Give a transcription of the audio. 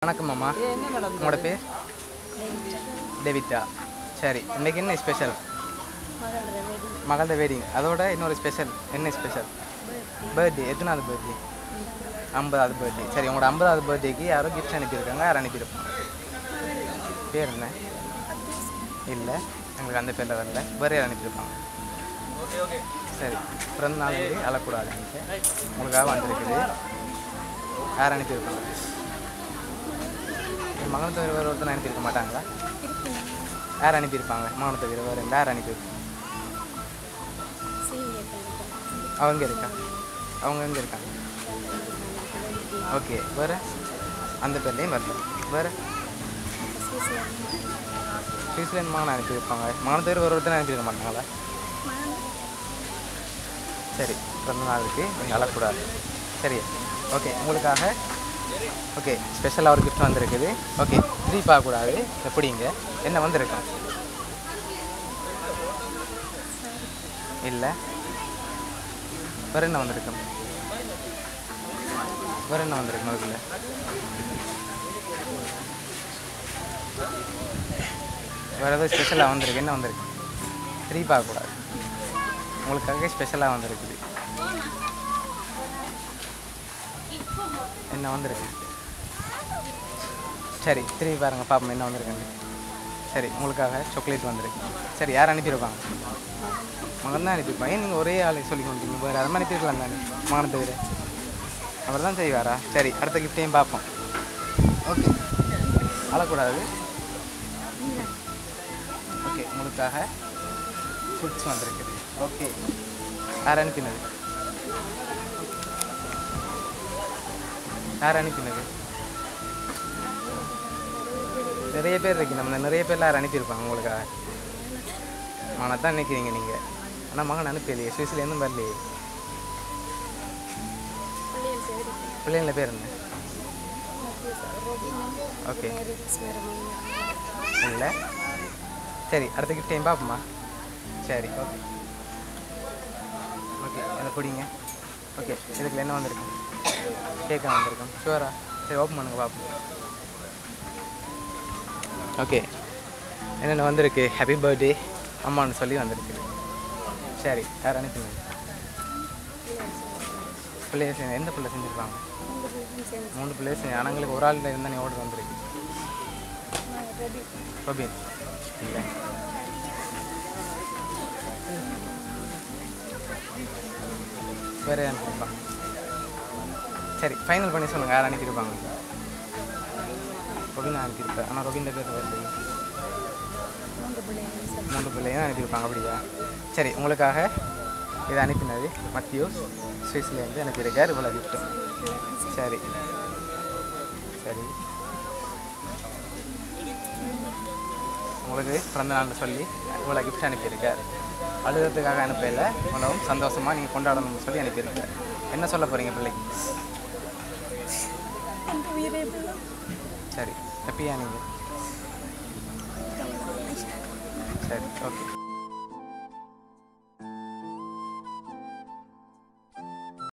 வணக்கம் மாமா உங்களோட பேர் டெவிட்டா சரி இன்னைக்கு என்ன ஸ்பெஷல் மகளோட வெட்டிங் அதோட இன்னொரு ஸ்பெஷல் என்ன ஸ்பெஷல் பர்த்டே எத்தனாவது பர்த்டே ஐம்பதாவது பர்த்டே சரி உங்களோட ஐம்பதாவது பர்த்டேக்கு யாரோ கிஃப்ட் அனுப்பியிருக்காங்க யார் அனுப்பியிருப்பாங்க பேர் என்ன இல்லை எங்களுக்கு அந்த பேரில் வரல வேறு யார் அனுப்பியிருப்பாங்க சரி பிறந்த நாள் வந்து அழக்கூடாது நீங்கள் உங்களுக்காக வந்திருக்குது யார் அனுப்பியிருப்பாங்க என் மகனை தவிர வேறு ஒருத்தனை அனுப்பியிருக்க மாட்டாங்களா யார் அனுப்பியிருப்பாங்க மகனை தவிர வேறு யார் அனுப்பியிருப்பாங்க அவங்க இருக்கா அவங்க எங்கே இருக்காங்க ஓகே வேறு அந்த பேர்லேயும் வரல வேறு ஸ்வீஸ்லேருந்து மகனை அனுப்பியிருப்பாங்க மகனை தவிர வேறு ஒருத்தனை அனுப்பியிருக்க மாட்டாங்களா சரி பிறந்த நாளுக்கு நீங்கள் அழக்கூடாது சரி ஓகே உங்களுக்காக ஓகே ஸ்பெஷலாக ஒரு கிஃப்ட் வந்திருக்குது ஓகே த்ரீ பார்க்கக்கூடாது எப்படிங்க என்ன வந்திருக்கேன் இல்லை வேறு என்ன வந்திருக்கும் வேறு என்ன வந்திருக்கும் அதுக்குள்ள வேறு ஏதோ ஸ்பெஷலாக வந்திருக்கு என்ன வந்திருக்கு த்ரீ பார்க்கக்கூடாது உங்களுக்காக ஸ்பெஷலாக வந்திருக்குது என்ன வந்திருக்கு சரி திரும்பி பாருங்கள் பாப்போம் என்ன வந்திருக்குங்க சரி உங்களுக்காக சாக்லேட் வந்திருக்கு சரி யார் அனுப்பியிருப்பாங்க மகன் தான் அனுப்பியிருப்பாங்க ஏன் நீங்கள் ஒரே ஆளை சொல்லி கொண்டீங்க வேறு அது மாதிரி அனுப்பியிருக்கலாம் தானே மகனை தவிர அவர் தான் செய்வாரா சரி அடுத்த கிஃப்டையும் பார்ப்போம் ஓகே அழக்கூடாது ஓகே உங்களுக்காக ஃபுட்ஸ் வந்திருக்குது ஓகே யார் அனுப்பினது யார் அனுப்பினது நிறைய பேர் இருக்கு நம்ம நிறைய பேர்லாம் யார் அனுப்பியிருப்பாங்க உங்களுக்காக மகனை தான் நினைக்கிறீங்க நீங்கள் ஆனால் மகன் அனுப்பலையே சுவிஸ்லேருந்தும் வரலையே பிள்ளைங்கள பேர் என்ன ஓகே இல்லை சரி அடுத்த கிஃப்ட் டைம் பார்ப்போமா சரி ஓகே ஓகே அதை பிடிங்க ஓகே இதுக்குள்ள என்ன வந்திருக்கு கேட்க வந்திருக்கும் ஷுவரா சரி ஓப்பன் பண்ணுங்க பார்ப்போம் ஓகே என்னென்ன வந்திருக்கு ஹாப்பி பர்த்டே அம்மான்னு சொல்லி வந்திருக்கு சரி யார் அனுப்பிங்க பிள்ளைய செஞ்சு எந்த பிள்ளை செஞ்சுருப்பாங்க மூணு பிள்ளைய செஞ்சு ஆனங்களுக்கு ஒரு ஆள் இருந்தால் நீ ஓர்டர் வந்திருக்கு ரொபின் இல்லை வேறு யார் அனுப்பியிருப்பாங்க சரி ஃபைனல் பண்ணி சொல்லுங்கள் யார் அனுப்பியிருப்பாங்க ரொபின் அனுப்பியிருப்பேன் ஆனால் ரொபின் பேர் வருது மூன்று பிள்ளையும் அனுப்பியிருப்பாங்க அப்படியா சரி உங்களுக்காக இதை அனுப்பினது மத்தியூஸ் சுவிஸ்லேருந்து அனுப்பியிருக்கார் இவ்வளோ கிஃப்ட்டு சரி சரி உங்களுக்கு பிறந்த நாள்னு சொல்லி இவ்வளோ கிஃப்ட் அனுப்பியிருக்கார் அழுகிறதுக்காக அனுப்பல இவ்வளவும் சந்தோஷமாக நீங்கள் கொண்டாடணும்னு சொல்லி அனுப்பியிருக்கார் என்ன சொல்ல போகிறீங்க பிள்ளைக்கு சரி ஹாப்பியா நீங்கள் சரி ஓகே